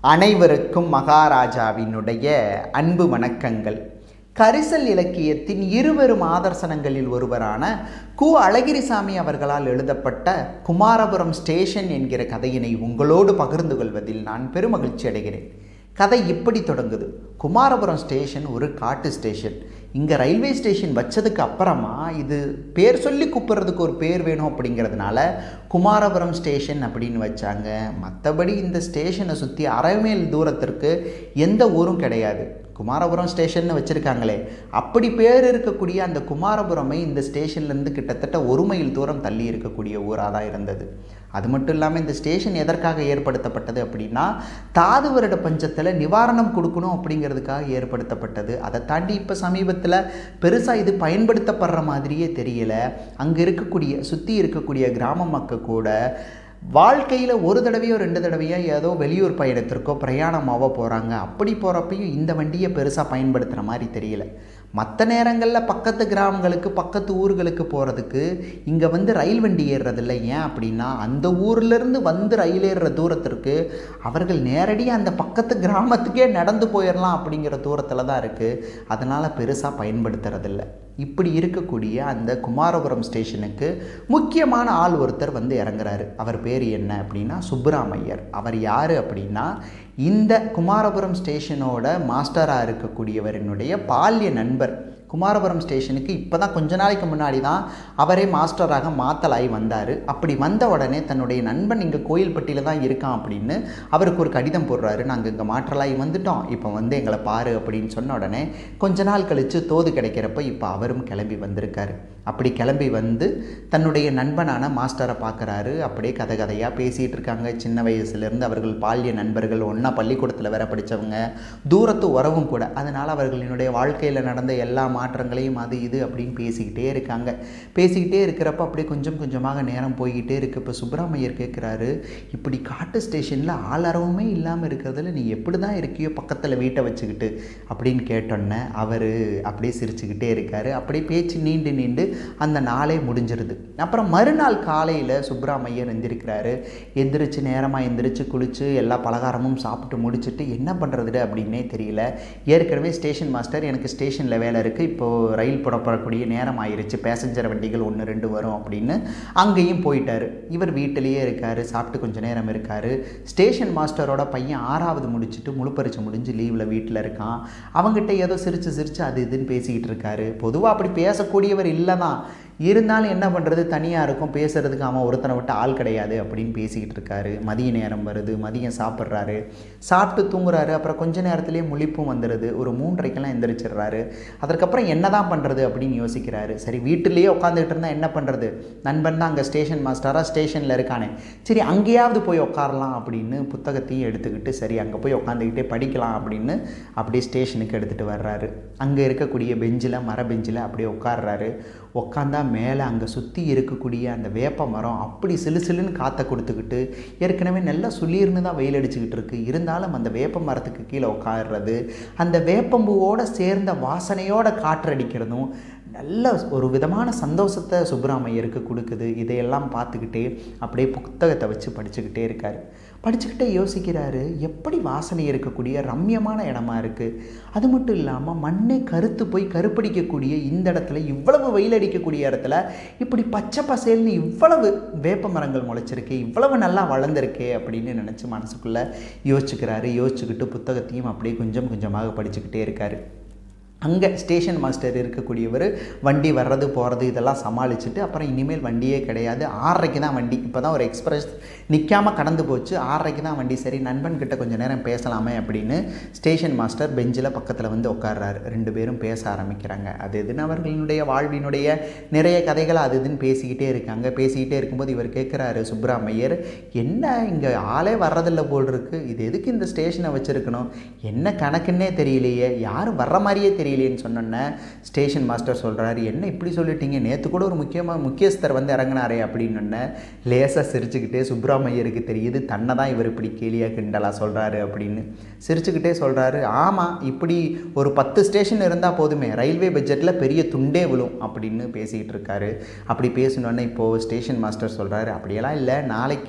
அனைவருக்கும் மகாராஜாவினுடைய அன்பு வணக்கங்கள் கரிசல் இலக்கியத்தின் இருவரும் ஆதர்சனங்களில் ஒருவரான கு அழகிரிசாமி அவர்களால் எழுதப்பட்ட குமாரபுரம் ஸ்டேஷன் என்கிற கதையினை உங்களோடு பகிர்ந்து கொள்வதில் நான் பெருமகிழ்ச்சி அடைகிறேன் கதை இப்படி தொடங்குது குமாரபுரம் ஸ்டேஷன் ஒரு காட்டு ஸ்டேஷன் இங்கே ரயில்வே ஸ்டேஷன் வச்சதுக்கு அப்புறமா இது பேர் சொல்லி கூப்பிட்றதுக்கு ஒரு பேர் வேணும் அப்படிங்கிறதுனால குமாரபுரம் ஸ்டேஷன் அப்படின்னு வச்சாங்க மற்றபடி இந்த ஸ்டேஷனை சுற்றி அரை மைல் தூரத்திற்கு எந்த ஊரும் கிடையாது குமாரபுரம் ஸ்டேஷன்னு வச்சுருக்காங்களே அப்படி பேர் இருக்கக்கூடிய அந்த குமாரபுரமை இந்த ஸ்டேஷன்லேருந்து கிட்டத்தட்ட ஒரு மைல் தூரம் தள்ளி இருக்கக்கூடிய ஊராக தான் இருந்தது அது மட்டும் இல்லாமல் இந்த ஸ்டேஷன் எதற்காக ஏற்படுத்தப்பட்டது அப்படின்னா தாது வருட பஞ்சத்தில் நிவாரணம் கொடுக்கணும் அப்படிங்கிறதுக்காக ஏற்படுத்தப்பட்டது அதை தாண்டி இப்போ சமீபத்தில் பெருசாக இது பயன்படுத்தப்படுற மாதிரியே தெரியல அங்கே இருக்கக்கூடிய சுற்றி இருக்கக்கூடிய கிராம மக்கள் கூட வாழ்க்கையில் ஒரு தடவையோ ரெண்டு தடவையோ ஏதோ வெளியூர் பயணத்திற்கோ பிரயாணமாவோ போகிறாங்க அப்படி போகிறப்பையும் இந்த வண்டியை பெருசாக பயன்படுத்துகிற மாதிரி தெரியல மற்ற நேரங்களில் பக்கத்து கிராமங்களுக்கு பக்கத்து ஊர்களுக்கு போகிறதுக்கு இங்கே வந்து ரயில் வண்டி ஏறுறதில்ல ஏன் அப்படின்னா அந்த ஊர்லேருந்து வந்து ரயில் ஏறுற தூரத்திற்கு அவர்கள் நேரடியாக அந்த பக்கத்து கிராமத்துக்கே நடந்து போயிடலாம் அப்படிங்கிற தூரத்தில் தான் இருக்குது அதனால் பெருசாக பயன்படுத்துறதில்ல இப்படி இருக்கக்கூடிய அந்த குமாரபுரம் ஸ்டேஷனுக்கு முக்கியமான ஆள் ஒருத்தர் வந்து இறங்குறாரு அவர் பேர் என்ன அப்படின்னா சுப்பராமையர் அவர் யார் அப்படின்னா இந்த குமாரபுரம் ஸ்டேஷனோட மாஸ்டராக இருக்கக்கூடியவரினுடைய பால்ய நண்பர் குமாரபுரம் ஸ்டேஷனுக்கு இப்போ தான் கொஞ்ச நாளைக்கு முன்னாடி தான் அவரே மாஸ்டராக மாத்தலாகி வந்தார் அப்படி வந்த உடனே தன்னுடைய நண்பன் இங்கே கோயில்பட்டியில் தான் இருக்கான் அப்படின்னு அவருக்கு ஒரு கடிதம் போடுறாரு நாங்கள் இங்கே மாற்றலாகி வந்துட்டோம் இப்போ வந்து எங்களை பாரு அப்படின்னு சொன்ன உடனே கொஞ்ச நாள் கழித்து தோது கிடைக்கிறப்ப இப்போ அவரும் கிளம்பி வந்திருக்காரு அப்படி கிளம்பி வந்து தன்னுடைய நண்பனான மாஸ்டரை பார்க்குறாரு அப்படியே கதை கதையாக பேசிகிட்டு இருக்காங்க சின்ன வயசுலேருந்து அவர்கள் பால்ய நண்பர்கள் ஒன்றா பள்ளிக்கூடத்தில் வேற படித்தவங்க தூரத்து உறவும் கூட அதனால் அவர்களினுடைய வாழ்க்கையில் நடந்த எல்லா மாற்றங்களையும் அது இது அப்படின்னு பேசிக்கிட்டே இருக்காங்க பேசிக்கிட்டே இருக்கிறப்ப அப்படியே கொஞ்சம் கொஞ்சமாக நேரம் போய்கிட்டே இருக்கு இப்போ சுப்பிரமணியர் கேட்குறாரு இப்படி காட்டு ஸ்டேஷனில் ஆளரவுமே இல்லாமல் இருக்கிறதுல நீ எப்படி தான் இருக்கியோ பக்கத்தில் வீட்டை வச்சுக்கிட்டு அப்படின்னு கேட்டோன்னே அவர் அப்படியே சிரிச்சுக்கிட்டே இருக்காரு அப்படியே பேச்சு நீண்டு நீண்டு அந்த நாளே முடிஞ்சிருது அப்புறம் மறுநாள் காலையில் சுப்பிராமையர் எந்திரிக்கிறாரு எந்திரிச்சு நேரமாக எந்திரிச்சு குளித்து எல்லா பலகாரமும் சாப்பிட்டு முடிச்சுட்டு என்ன பண்ணுறது அப்படின்னே தெரியல ஏற்கனவே ஸ்டேஷன் மாஸ்டர் எனக்கு ஸ்டேஷனில் வேலை இருக்குது இப்போது ரயில் புறப்படக்கூடிய நேரம் ஆயிருச்சு பேசஞ்சர் வண்டிகள் ஒன்று ரெண்டு வரும் அப்படின்னு அங்கேயும் போயிட்டார் இவர் வீட்டிலேயே இருக்கார் சாப்பிட்டு கொஞ்சம் நேரம் இருக்கார் ஸ்டேஷன் மாஸ்டரோட பையன் ஆறாவது முடிச்சுட்டு முழு பரீட்சை முடிஞ்சு லீவில் வீட்டில் இருக்கான் அவங்ககிட்ட ஏதோ சிரித்து சிரித்து அது இதுன்னு பேசிக்கிட்டு இருக்காரு பொதுவாக அப்படி பேசக்கூடியவர் இல்லை தான் இருந்தாலும் என்ன பண்ணுறது தனியாக இருக்கும் பேசுகிறதுக்கு அவன் ஒருத்தனை விட்டு ஆள் கிடையாது அப்படின்னு பேசிக்கிட்டு இருக்காரு மதிய நேரம் வருது மதியம் சாப்பிட்றாரு சாப்பிட்டு தூங்குறாரு அப்புறம் கொஞ்ச நேரத்துலேயே முழிப்பும் வந்துடுது ஒரு மூன்றரைக்கெல்லாம் எந்திரிச்சிடுறாரு அதற்கப்புறம் என்ன தான் பண்ணுறது அப்படின்னு யோசிக்கிறாரு சரி வீட்டிலேயே உட்காந்துக்கிட்டு இருந்தால் என்ன பண்ணுறது நண்பன் தான் அங்கே ஸ்டேஷன் மாஸ்டராக ஸ்டேஷனில் இருக்கானே சரி அங்கேயாவது போய் உட்காரலாம் அப்படின்னு புத்தகத்தையும் எடுத்துக்கிட்டு சரி அங்கே போய் உட்காந்துக்கிட்டே படிக்கலாம் அப்படின்னு அப்படியே ஸ்டேஷனுக்கு எடுத்துகிட்டு வர்றாரு அங்கே இருக்கக்கூடிய பெஞ்சில் மர பெஞ்சில் அப்படியே உட்கார்றாரு உட்காந்தா மேலே அங்கே சுற்றி இருக்கக்கூடிய அந்த வேப்ப மரம் அப்படி சிலு சிலுன்னு காற்றை கொடுத்துக்கிட்டு ஏற்கனவே நல்லா சுளிர்னு தான் வெயில் அடிச்சுக்கிட்டு இருக்கு இருந்தாலும் அந்த வேப்ப மரத்துக்கு கீழே உட்காடுறது அந்த வேப்பம்பூவோட சேர்ந்த வாசனையோட காற்றடிக்கிறதும் நல்ல ஒரு விதமான சந்தோஷத்தை சுப்பிராமையருக்கு கொடுக்குது இதையெல்லாம் பார்த்துக்கிட்டே அப்படியே புத்தகத்தை வச்சு படிச்சுக்கிட்டே இருக்கார் படிச்சுக்கிட்டே யோசிக்கிறாரு எப்படி வாசனை இருக்கக்கூடிய ரம்யமான இடமா இருக்குது அது மட்டும் இல்லாமல் மண்ணே கருத்து போய் கருப்படிக்கக்கூடிய இந்த இடத்துல இவ்வளவு வெயில் அடிக்கக்கூடிய இடத்துல இப்படி பச்சை பசேல்னு இவ்வளவு வேப்ப மரங்கள் முளைச்சிருக்கே இவ்வளவு நல்லா வளர்ந்துருக்கே அப்படின்னு நினச்சி மனசுக்குள்ளே யோசிச்சுக்கிறாரு யோசிச்சுக்கிட்டு புத்தகத்தையும் அப்படியே கொஞ்சம் கொஞ்சமாக படிச்சுக்கிட்டே இருக்காரு அங்கே ஸ்டேஷன் மாஸ்டர் இருக்கக்கூடியவர் வண்டி வர்றது போகிறது இதெல்லாம் சமாளிச்சுட்டு அப்புறம் இனிமேல் வண்டியே கிடையாது ஆறரைக்கு தான் வண்டி இப்போ தான் ஒரு எக்ஸ்பிரஸ் நிற்காமல் கடந்து போச்சு ஆறரைக்கு தான் வண்டி சரி நண்பன்கிட்ட கொஞ்சம் நேரம் பேசலாமே அப்படின்னு ஸ்டேஷன் மாஸ்டர் பெஞ்சில் பக்கத்தில் வந்து உட்கார்றாரு ரெண்டு பேரும் பேச ஆரம்பிக்கிறாங்க அது இதுன்னு அவர்களினுடைய வாழ்வினுடைய நிறைய கதைகளை அது இதுன்னு பேசிக்கிட்டே இருக்காங்க பேசிக்கிட்டே இருக்கும்போது இவர் கேட்குறாரு சுப்பிராமையர் என்ன இங்கே ஆளே வர்றதில்ல போல் இருக்குது இது எதுக்கு இந்த ஸ்டேஷனை வச்சுருக்கணும் என்ன கணக்குன்னே தெரியலையே யாரும் வர்ற மாதிரியே தெரியல தெரியலேன்னு சொன்னோன்னே ஸ்டேஷன் மாஸ்டர் சொல்கிறாரு என்ன இப்படி சொல்லிட்டீங்க நேற்று கூட ஒரு முக்கியமாக முக்கியஸ்தர் வந்து இறங்கினாரே அப்படின்னு லேசாக சிரிச்சுக்கிட்டே சுப்பிராமையருக்கு தெரியுது தன்னை தான் இவர் இப்படி கேலியாக கிண்டலாக சொல்கிறாரு அப்படின்னு சிரிச்சுக்கிட்டே சொல்கிறாரு ஆமாம் இப்படி ஒரு பத்து ஸ்டேஷன் இருந்தால் போதுமே ரயில்வே பட்ஜெட்டில் பெரிய துண்டே விழும் அப்படின்னு பேசிக்கிட்டு இருக்காரு அப்படி பேசணுன்னே இப்போது ஸ்டேஷன் மாஸ்டர் சொல்கிறாரு அப்படியெல்லாம் இல்லை நாளைக்கு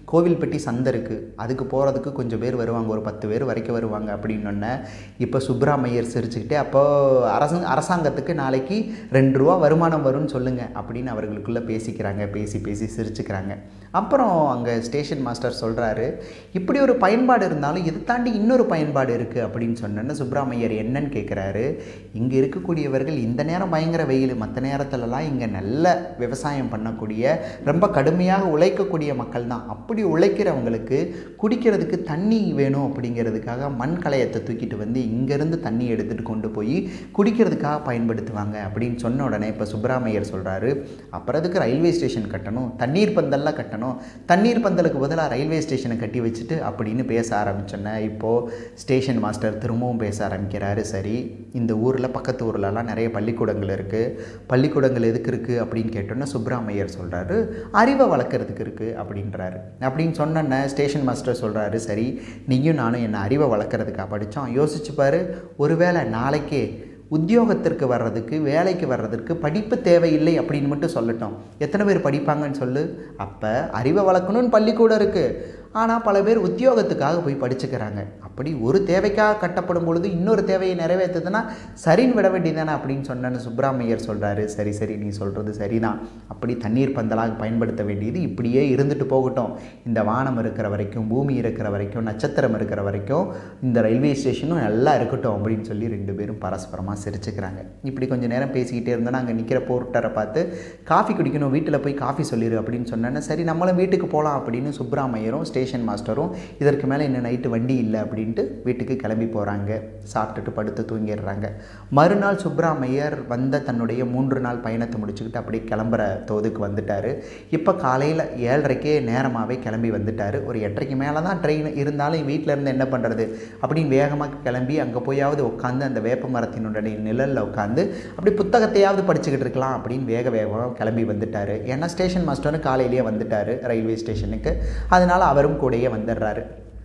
கோவில்பட்டி சந்தை இருக்குது அதுக்கு போகிறதுக்கு கொஞ்சம் பேர் வருவாங்க ஒரு பத்து பேர் வரைக்கும் வருவாங்க அப்படின்னொன்னே இப்போ சுப்ராமையர் சிரிச்சுக்கிட்டே அப்போ அரசு அரசாங்கத்துக்கு நாளைக்கு ரெண்டு ரூபா வருமானம் வரும்னு சொல்லுங்கள் அப்படின்னு அவர்களுக்குள்ளே பேசிக்கிறாங்க பேசி பேசி சிரிச்சுக்கிறாங்க அப்புறம் அங்கே ஸ்டேஷன் மாஸ்டர் சொல்கிறாரு இப்படி ஒரு பயன்பாடு இருந்தாலும் இதை தாண்டி இன்னொரு பயன்பாடு இருக்குது அப்படின்னு சொன்னோன்னே சுப்ராமையர் என்னன்னு கேட்குறாரு இங்கே இருக்கக்கூடியவர்கள் இந்த நேரம் பயங்கர வெயில் மற்ற நேரத்துலலாம் இங்கே நல்ல விவசாயம் பண்ணக்கூடிய ரொம்ப கடுமையாக உழைக்கக்கூடிய மக்கள் தான் அப்படி உழைக்கிறவங்களுக்கு குடிக்கிறதுக்கு தண்ணி வேணும் அப்படிங்கிறதுக்காக மண் கலையத்தை தூக்கிட்டு வந்து இங்கேருந்து தண்ணி எடுத்துகிட்டு கொண்டு போய் குடிக்கிறதுக்காக பயன்படுத்துவாங்க அப்படின்னு சொன்ன உடனே இப்போ சுப்ராமையர் சொல்கிறாரு அப்புறம் அதுக்கு ரயில்வே ஸ்டேஷன் கட்டணும் தண்ணீர் பந்தல்லாம் கட்டணும் தண்ணீர் பந்தலுக்கு பதிலாக ரயில்வே ஸ்டேஷனை கட்டி வச்சுட்டு அப்படின்னு பேச ஆரம்பிச்சோன்னே இப்போது ஸ்டேஷன் மாஸ்டர் திரும்பவும் பேச ஆரம்பிக்கிறாரு சரி இந்த ஊரில் பக்கத்து ஊர்லலாம் நிறைய பள்ளிக்கூடங்கள் இருக்குது பள்ளிக்கூடங்கள் எதுக்கு இருக்குது அப்படின்னு கேட்டோன்னே சுப்ராமையர் சொல்கிறாரு அறிவை வளர்க்குறதுக்கு இருக்குது அப்படின்றாரு அப்படின்னு சொன்னோன்னே ஸ்டேஷன் மாஸ்டர் சொல்கிறாரு சரி நீயும் நானும் என்ன அறிவை வளர்க்குறதுக்காக படித்தோம் யோசிச்சு பாரு ஒருவேளை நாளைக்கே உத்தியோகத்திற்கு வர்றதுக்கு வேலைக்கு வர்றதுக்கு படிப்பு தேவையில்லை அப்படின்னு மட்டும் சொல்லட்டும் எத்தனை பேர் படிப்பாங்கன்னு சொல்லு அப்போ அறிவை வளர்க்கணும்னு பள்ளிக்கூடம் இருக்குது ஆனால் பல பேர் உத்தியோகத்துக்காக போய் படிச்சுக்கிறாங்க அப்படி ஒரு தேவைக்காக கட்டப்படும் பொழுது இன்னொரு தேவையை நிறைவேற்றுதுன்னா சரின்னு விட வேண்டியதானே அப்படின்னு சொன்னேன்னு சுப்ராமையர் சொல்கிறாரு சரி சரி நீ சொல்கிறது சரிதான் அப்படி தண்ணீர் பந்தலாக பயன்படுத்த வேண்டியது இப்படியே இருந்துட்டு போகட்டும் இந்த வானம் இருக்கிற வரைக்கும் பூமி இருக்கிற வரைக்கும் நட்சத்திரம் இருக்கிற வரைக்கும் இந்த ரயில்வே ஸ்டேஷனும் நல்லா இருக்கட்டும் அப்படின்னு சொல்லி ரெண்டு பேரும் பரஸ்பரமாக சிரிச்சுக்கிறாங்க இப்படி கொஞ்சம் நேரம் பேசிக்கிட்டே இருந்தோன்னா அங்கே நிற்கிற போர்ட்டரை பார்த்து காஃபி குடிக்கணும் வீட்டில் போய் காஃபி சொல்லிடு அப்படின்னு சொன்னேன்னா சரி நம்மளும் வீட்டுக்கு போகலாம் அப்படின்னு சுப்ராமையரும் ஸ்டேஷன் மாஸ்டரும் இதற்கு மேலே இன்னும் நைட்டு வண்டி இல்லை அப்படின்ட்டு வீட்டுக்கு கிளம்பி போகிறாங்க சாப்பிட்டுட்டு படுத்து தூங்கிடுறாங்க மறுநாள் சுப்ராமையர் வந்த தன்னுடைய மூன்று நாள் பயணத்தை முடிச்சுக்கிட்டு அப்படியே கிளம்புற தோதுக்கு வந்துட்டார் இப்போ காலையில் ஏழரைக்கே நேரமாகவே கிளம்பி வந்துட்டார் ஒரு எட்டரைக்கு மேலே தான் ட்ரெயின் இருந்தாலும் வீட்டில் இருந்து என்ன பண்ணுறது அப்படின்னு வேகமாக கிளம்பி அங்கே போயாவது உட்காந்து அந்த வேப்ப மரத்தினுடைய நிழலில் உட்காந்து அப்படி புத்தகத்தையாவது படிச்சுக்கிட்டு இருக்கலாம் அப்படின்னு வேக வேகமாக கிளம்பி வந்துட்டார் ஏன்னா ஸ்டேஷன் மாஸ்டரும் காலையிலேயே வந்துட்டார் ரயில்வே ஸ்டேஷனுக்கு அதனால் அவரும் கூடயே வந்துடுறாரு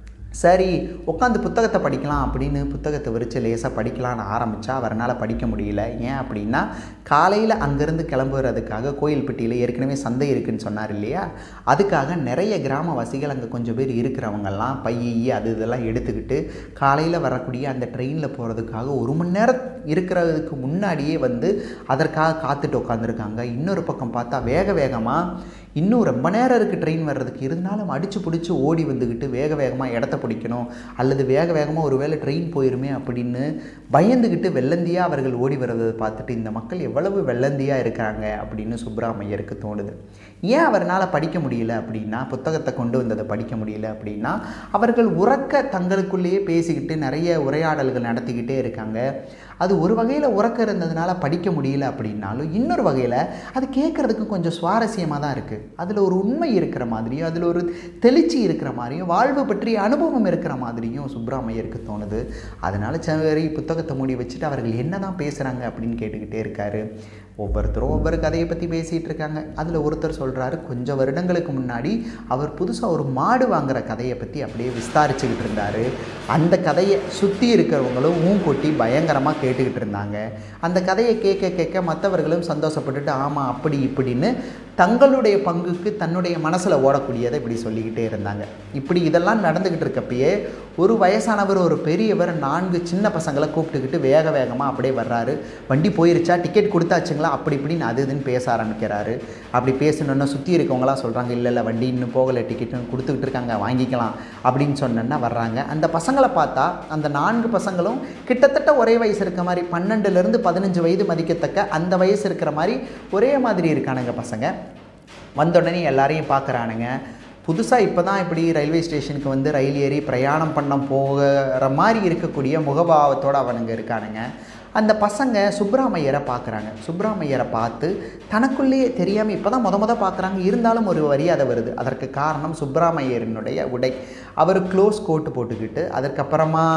சரி உட்காந்து புத்தகத்தை படிக்கலாம் அப்படின்னு புத்தகத்தை விரித்து லேசாக படிக்கலான்னு ஆரம்பித்தா அவரால் படிக்க முடியல ஏன் அப்படின்னா காலையில் அங்கேருந்து கிளம்புறதுக்காக கோயில்பட்டியில் ஏற்கனவே சந்தை இருக்குன்னு சொன்னார் இல்லையா அதுக்காக நிறைய கிராமவாசிகள் அங்கே கொஞ்சம் பேர் இருக்கிறவங்கெல்லாம் பையி அது இதெல்லாம் எடுத்துக்கிட்டு காலையில் வரக்கூடிய அந்த ட்ரெயினில் போகிறதுக்காக ஒரு மணி நேரம் இருக்கிறதுக்கு முன்னாடியே வந்து அதற்காக காத்துட்டு உட்காந்துருக்காங்க இன்னொரு பக்கம் பார்த்தா வேக வேகமாக இன்னும் ரொம்ப நேரம் இருக்குது ட்ரெயின் வர்றதுக்கு இருந்தாலும் அடித்து பிடிச்சி ஓடி வந்துக்கிட்டு வேக வேகமாக இடத்த பிடிக்கணும் அல்லது வேக வேகமாக ஒரு வேளை ட்ரெயின் போயிருமே அப்படின்னு பயந்துக்கிட்டு வெள்ளந்தியாக அவர்கள் ஓடி வர்றதை பார்த்துட்டு இந்த மக்கள் எவ்வளவு வெள்ளந்தியாக இருக்கிறாங்க அப்படின்னு சுப்ராமையருக்கு தோணுது ஏன் அவரால் படிக்க முடியல அப்படின்னா புத்தகத்தை கொண்டு வந்ததை படிக்க முடியல அப்படின்னா அவர்கள் உறக்க தங்களுக்குள்ளேயே பேசிக்கிட்டு நிறைய உரையாடல்கள் நடத்திக்கிட்டே இருக்காங்க அது ஒரு வகையில் உறக்க இருந்ததுனால படிக்க முடியல அப்படின்னாலும் இன்னொரு வகையில் அது கேட்குறதுக்கு கொஞ்சம் சுவாரஸ்யமாக தான் இருக்குது அதில் ஒரு உண்மை இருக்கிற மாதிரியும் அதில் ஒரு தெளிச்சி இருக்கிற மாதிரியும் வாழ்வு பற்றிய அனுபவம் இருக்கிற மாதிரியும் சுப்ராமையருக்கு தோணுது அதனால் சரி புத்தகத்தை மூடி வச்சுட்டு அவர்கள் என்ன தான் பேசுகிறாங்க அப்படின்னு கேட்டுக்கிட்டே இருக்காரு ஒவ்வொருத்தரும் ஒவ்வொரு கதையை பற்றி பேசிகிட்டு இருக்காங்க அதில் ஒருத்தர் சொல்கிறாரு கொஞ்சம் வருடங்களுக்கு முன்னாடி அவர் புதுசாக ஒரு மாடு வாங்குற கதையை பற்றி அப்படியே விஸ்தாரிச்சுக்கிட்டு இருந்தார் அந்த கதையை சுற்றி இருக்கிறவங்களும் ஊன் கொட்டி பயங்கரமாக கேட்டுக்கிட்டு இருந்தாங்க அந்த கதையை கேட்க கேட்க மற்றவர்களும் சந்தோஷப்பட்டுட்டு ஆமாம் அப்படி இப்படின்னு தங்களுடைய பங்குக்கு தன்னுடைய மனசில் ஓடக்கூடியதை இப்படி சொல்லிக்கிட்டே இருந்தாங்க இப்படி இதெல்லாம் நடந்துக்கிட்டு இருக்கப்பயே ஒரு வயசானவர் ஒரு பெரியவர் நான்கு சின்ன பசங்களை கூப்பிட்டுக்கிட்டு வேக வேகமாக அப்படியே வர்றாரு வண்டி போயிருச்சா டிக்கெட் கொடுத்தாச்சுங்களா அப்படி இப்படின்னு அது இதுன்னு பேச ஆரம்பிக்கிறாரு அப்படி பேசணுன்னா சுற்றி இருக்கவங்களாம் சொல்கிறாங்க இல்லை இல்லை வண்டி இன்னும் போகலை டிக்கெட்னு கொடுத்துக்கிட்டு இருக்காங்க வாங்கிக்கலாம் அப்படின்னு சொன்னோன்னா வர்றாங்க அந்த பசங்களை பார்த்தா அந்த நான்கு பசங்களும் கிட்டத்தட்ட ஒரே வயசு இருக்க மாதிரி பன்னெண்டுலேருந்து பதினஞ்சு வயது மதிக்கத்தக்க அந்த வயசு இருக்கிற மாதிரி ஒரே மாதிரி இருக்கானுங்க பசங்க வந்த உடனே எல்லாரையும் பார்க்குறானுங்க புதுசாக இப்போ தான் இப்படி ரயில்வே ஸ்டேஷனுக்கு வந்து ரயில் ஏறி பிரயாணம் பண்ண போகிற மாதிரி இருக்கக்கூடிய முகபாவத்தோடு அவனுங்க இருக்கானுங்க அந்த பசங்க சுப்ராமையரை பார்க்குறாங்க சுப்ராமையரை பார்த்து தனக்குள்ளேயே தெரியாமல் இப்போ தான் முத முத பார்க்குறாங்க இருந்தாலும் ஒரு மரியாதை வருது அதற்கு காரணம் சுப்ராமையரினுடைய உடை அவர் க்ளோஸ் கோட்டு போட்டுக்கிட்டு அதற்கப்புறமா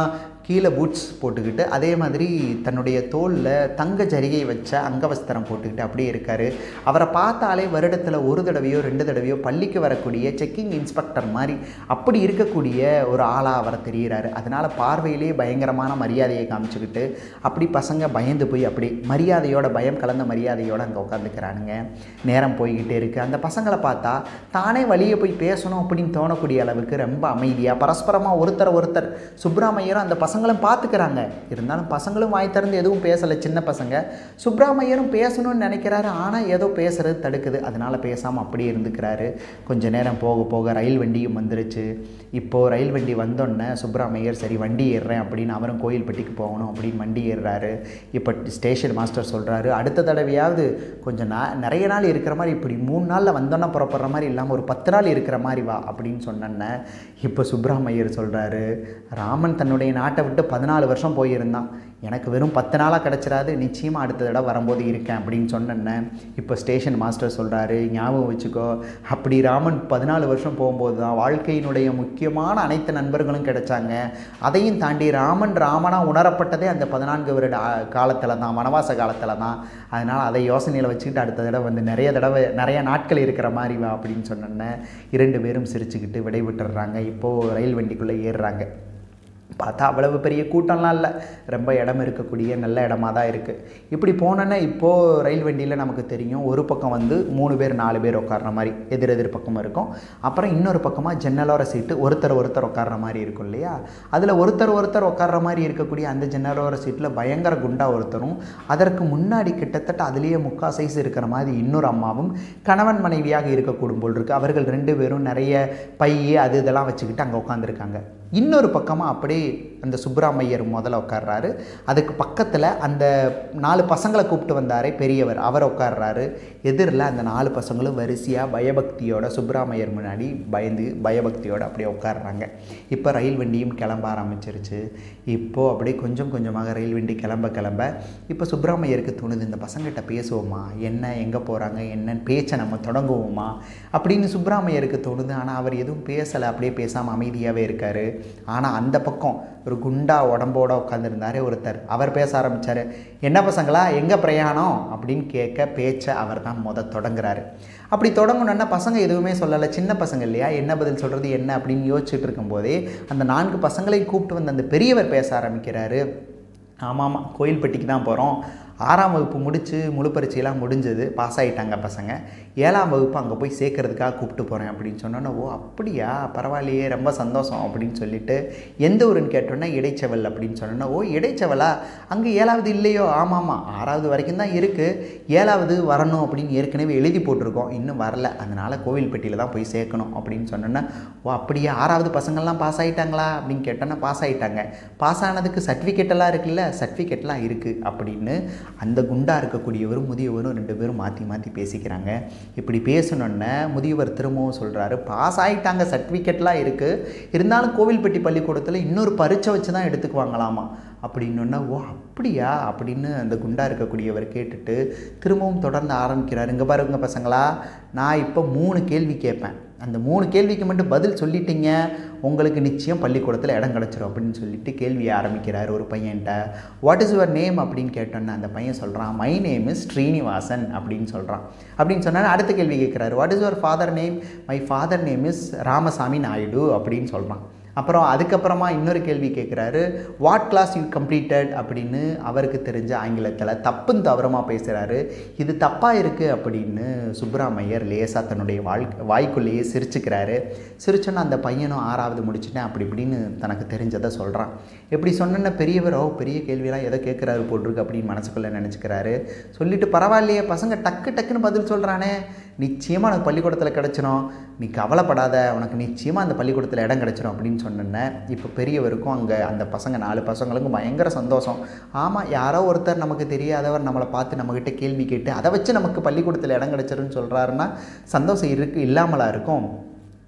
கீழே பூட்ஸ் போட்டுக்கிட்டு அதே மாதிரி தன்னுடைய தோளில் தங்க ஜரிகை வச்ச அங்கவஸ்திரம் போட்டுக்கிட்டு அப்படியே இருக்கார் அவரை பார்த்தாலே வருடத்தில் ஒரு தடவையோ ரெண்டு தடவையோ பள்ளிக்கு வரக்கூடிய செக்கிங் இன்ஸ்பெக்டர் மாதிரி அப்படி இருக்கக்கூடிய ஒரு ஆளாக அவர் தெரிகிறாரு அதனால் பார்வையிலே பயங்கரமான மரியாதையை காமிச்சுக்கிட்டு அப்படி பசங்க பயந்து போய் அப்படி மரியாதையோட பயம் கலந்த மரியாதையோடு அங்கே உட்காந்துக்கிறானுங்க நேரம் போய்கிட்டே இருக்குது அந்த பசங்களை பார்த்தா தானே வழியே போய் பேசணும் அப்படின்னு தோணக்கூடிய அளவுக்கு ரொம்ப அமைதியாக பரஸ்பரமாக ஒருத்தர் ஒருத்தர் சுப்ராமையரும் அந்த பசங்களும் பார்த்துக்கிறாங்க இருந்தாலும் பசங்களும் வாய் திறந்து எதுவும் பேசலை சின்ன பசங்க சுப்ராமையரும் பேசணும்னு நினைக்கிறாரு ஆனால் ஏதோ பேசுறது தடுக்குது அதனால் பேசாமல் அப்படியே இருந்துக்கிறாரு கொஞ்ச நேரம் போக போக ரயில் வண்டியும் வந்துருச்சு இப்போது ரயில் வண்டி வந்தோடனே சுப்ராமையர் சரி வண்டி ஏறுறேன் அப்படின்னு அவரும் கோயில்பட்டிக்கு போகணும் அப்படின்னு வண்டி ஏறுறாரு இப்போ ஸ்டேஷன் மாஸ்டர் சொல்கிறாரு அடுத்த தடவையாவது கொஞ்சம் நா நிறைய நாள் இருக்கிற மாதிரி இப்படி மூணு நாளில் வந்தோன்னே புறப்படுற மாதிரி இல்லாமல் ஒரு பத்து நாள் இருக்கிற மாதிரி வா அப்படின்னு சொன்னேன்ன இப்போ சுப்ரமணியர் சொல்கிறாரு ராமன் தன்னுடைய நாட்டை விட்டு பதினாலு வருஷம் போயிருந்தான் எனக்கு வெறும் பத்து நாளாக கிடச்சிடாது நிச்சயமாக அடுத்த தடவை வரும்போது இருக்கேன் அப்படின்னு சொன்னேன்ன இப்போ ஸ்டேஷன் மாஸ்டர் சொல்கிறாரு ஞாபகம் வச்சுக்கோ அப்படி ராமன் பதினாலு வருஷம் போகும்போது தான் வாழ்க்கையினுடைய முக்கியமான அனைத்து நண்பர்களும் கிடைச்சாங்க அதையும் தாண்டி ராமன் ராமனாக உணரப்பட்டதே அந்த பதினான்கு வருட காலத்தில் தான் வனவாச காலத்தில் தான் அதனால் அதை யோசனையில் வச்சுக்கிட்டு அடுத்த தடவை வந்து நிறைய தடவை நிறைய நாட்கள் இருக்கிற மாதிரி வா அப்படின்னு சொன்னோன்னே இரண்டு பேரும் சிரிச்சுக்கிட்டு விடைபெற்றுறாங்க இப்போது ரயில் வண்டிக்குள்ளே ஏறுறாங்க பார்த்தா அவ்வளவு பெரிய கூட்டம்லாம் இல்லை ரொம்ப இடம் இருக்கக்கூடிய நல்ல இடமா தான் இருக்குது இப்படி போனோன்னே இப்போது ரயில் வண்டியில் நமக்கு தெரியும் ஒரு பக்கம் வந்து மூணு பேர் நாலு பேர் உட்கார்ற மாதிரி எதிர் எதிர் பக்கம் இருக்கும் அப்புறம் இன்னொரு பக்கமாக ஜன்னலோர சீட்டு ஒருத்தர் ஒருத்தர் உட்கார்ற மாதிரி இருக்கும் இல்லையா அதில் ஒருத்தர் ஒருத்தர் உட்கார்ற மாதிரி இருக்கக்கூடிய அந்த ஜன்னலோர சீட்டில் பயங்கர குண்டா ஒருத்தரும் அதற்கு முன்னாடி கிட்டத்தட்ட அதுலேயே முக்கா சைஸ் இருக்கிற மாதிரி இன்னொரு அம்மாவும் கணவன் மனைவியாக இருக்கக்கூடும் போல் இருக்குது அவர்கள் ரெண்டு பேரும் நிறைய பை அது இதெல்லாம் வச்சுக்கிட்டு அங்கே உட்காந்துருக்காங்க இன்னொரு பக்கமாக அப்படியே அந்த சுப்ராமையர் முதல்ல உட்கார்றாரு அதுக்கு பக்கத்தில் அந்த நாலு பசங்களை கூப்பிட்டு வந்தாரே பெரியவர் அவர் உட்கார்றாரு எதிரில் அந்த நாலு பசங்களும் வரிசையாக பயபக்தியோட சுப்ராமையர் முன்னாடி பயந்து பயபக்தியோடு அப்படியே உட்கார்றாங்க இப்போ ரயில் வண்டியும் கிளம்ப ஆரம்பிச்சிருச்சு இப்போது அப்படியே கொஞ்சம் கொஞ்சமாக ரயில் வண்டி கிளம்ப கிளம்ப இப்போ சுப்ராமையருக்கு தோணுது இந்த பசங்கிட்ட பேசுவோமா என்ன எங்கே போகிறாங்க என்னன்னு பேச்சை நம்ம தொடங்குவோமா அப்படின்னு சுப்ராமையருக்கு தோணுது ஆனால் அவர் எதுவும் பேசலை அப்படியே பேசாமல் அமைதியாகவே இருக்கார் ஆனால் அந்த பக்கம் ஒரு குண்டா உடம்போட உட்காந்துருந்தாரு ஒருத்தர் அவர் பேச ஆரம்பித்தார் என்ன பசங்களா எங்கே பிரயாணம் அப்படின்னு கேட்க பேச்சை அவர் தான் முத தொடங்குறாரு அப்படி தொடங்கணுன்னா பசங்க எதுவுமே சொல்லலை சின்ன பசங்க இல்லையா என்ன பதில் சொல்கிறது என்ன அப்படின்னு யோசிச்சுட்டு இருக்கும்போதே அந்த நான்கு பசங்களையும் கூப்பிட்டு வந்து அந்த பெரியவர் பேச ஆரம்பிக்கிறாரு ஆமாம் ஆமாம் கோயில்பட்டிக்கு தான் போகிறோம் ஆறாம் வகுப்பு முடித்து முழு பரீட்சையெல்லாம் முடிஞ்சது பாஸ் ஆகிட்டாங்க பசங்க ஏழாம் வகுப்பு அங்கே போய் சேர்க்கறதுக்காக கூப்பிட்டு போகிறேன் அப்படின்னு சொன்னோன்னே ஓ அப்படியா பரவாயில்லையே ரொம்ப சந்தோஷம் அப்படின்னு சொல்லிட்டு எந்த ஊருன்னு கேட்டோன்னே இடைச்செவல் அப்படின்னு சொன்னோன்னா ஓ இடைச்செவலா அங்கே ஏழாவது இல்லையோ ஆமாம்மா ஆறாவது வரைக்கும் தான் இருக்குது ஏழாவது வரணும் அப்படின்னு ஏற்கனவே எழுதி போட்டிருக்கோம் இன்னும் வரல அதனால் கோவில்பட்டியில் தான் போய் சேர்க்கணும் அப்படின்னு சொன்னோன்னா ஓ அப்படியே ஆறாவது பசங்கள்லாம் பாஸ் ஆகிட்டாங்களா அப்படின்னு கேட்டோன்னா பாஸ் ஆகிட்டாங்க பாஸ் ஆனதுக்கு சர்டிஃபிகேட்டெல்லாம் இருக்குல்ல சர்டிஃபிகேட்லாம் இருக்குது அப்படின்னு அந்த குண்டா இருக்கக்கூடியவரும் முதியவரும் ரெண்டு பேரும் மாற்றி மாற்றி பேசிக்கிறாங்க இப்படி பேசணுன்னே முதியவர் திரும்பவும் சொல்கிறாரு பாஸ் ஆகிட்டாங்க சர்டிஃபிகேட்லாம் இருக்குது இருந்தாலும் கோவில்பட்டி பள்ளிக்கூடத்தில் இன்னொரு பரீட்சை வச்சு தான் எடுத்துக்குவாங்களாமா அப்படின்னொன்னே ஓ அப்படியா அப்படின்னு அந்த குண்டா இருக்கக்கூடியவர் கேட்டுட்டு திரும்பவும் தொடர்ந்து ஆரம்பிக்கிறார் இங்கே பாருங்க பசங்களா நான் இப்போ மூணு கேள்வி கேட்பேன் அந்த மூணு கேள்விக்கு மட்டும் பதில் சொல்லிட்டீங்க உங்களுக்கு நிச்சயம் பள்ளிக்கூடத்தில் இடம் கிடச்சிரும் அப்படின்னு சொல்லிட்டு கேள்வியை ஆரம்பிக்கிறார் ஒரு பையன்கிட்ட வாட் இஸ் யுவர் நேம் அப்படின்னு கேட்டோன்னே அந்த பையன் சொல்கிறான் மை நேம் இஸ் ஸ்ரீனிவாசன் அப்படின்னு சொல்கிறான் அப்படின்னு சொன்னால் அடுத்த கேள்வி கேட்குறாரு what is your father name my father name is Ramasamy Naidu அப்படின்னு சொல்கிறான் அப்புறம் அதுக்கப்புறமா இன்னொரு கேள்வி கேட்குறாரு வாட் கிளாஸ் யூ கம்ப்ளீட்டட் அப்படின்னு அவருக்கு தெரிஞ்ச ஆங்கிலத்தில் தப்புன்னு தவறமாக பேசுகிறாரு இது தப்பாக இருக்குது அப்படின்னு சுப்ராமையர் லேசாக தன்னுடைய வாழ்க்கை வாய்க்குள்ளேயே சிரிச்சுக்கிறாரு சிரிச்சோன்னா அந்த பையனும் ஆறாவது முடிச்சுட்டேன் அப்படி இப்படின்னு தனக்கு தெரிஞ்சதை சொல்கிறான் எப்படி சொன்னேன்னா பெரியவர் ஓ பெரிய கேள்வியெல்லாம் எதை கேட்குறாரு போட்டிருக்கு அப்படின்னு மனசுக்குள்ளே நினச்சிக்கிறாரு சொல்லிட்டு பரவாயில்லையே பசங்க டக்கு டக்குன்னு பதில் சொல்கிறானே நிச்சயமாக உனக்கு பள்ளிக்கூடத்தில் கிடச்சிரும் நீ கவலைப்படாத உனக்கு நிச்சயமாக அந்த பள்ளிக்கூடத்தில் இடம் கிடச்சிரும் அப்படின்னு சொன்னேன்னே இப்போ பெரியவருக்கும் அங்கே அந்த பசங்க நாலு பசங்களுக்கும் பயங்கர சந்தோஷம் ஆமாம் யாரோ ஒருத்தர் நமக்கு தெரியாதவர் நம்மளை பார்த்து நம்மக்கிட்ட கேள்வி கேட்டு அதை வச்சு நமக்கு பள்ளிக்கூடத்தில் இடம் கிடச்சிருன்னு சொல்கிறாருன்னா சந்தோஷம் இருக்கு இல்லாமலா இருக்கும்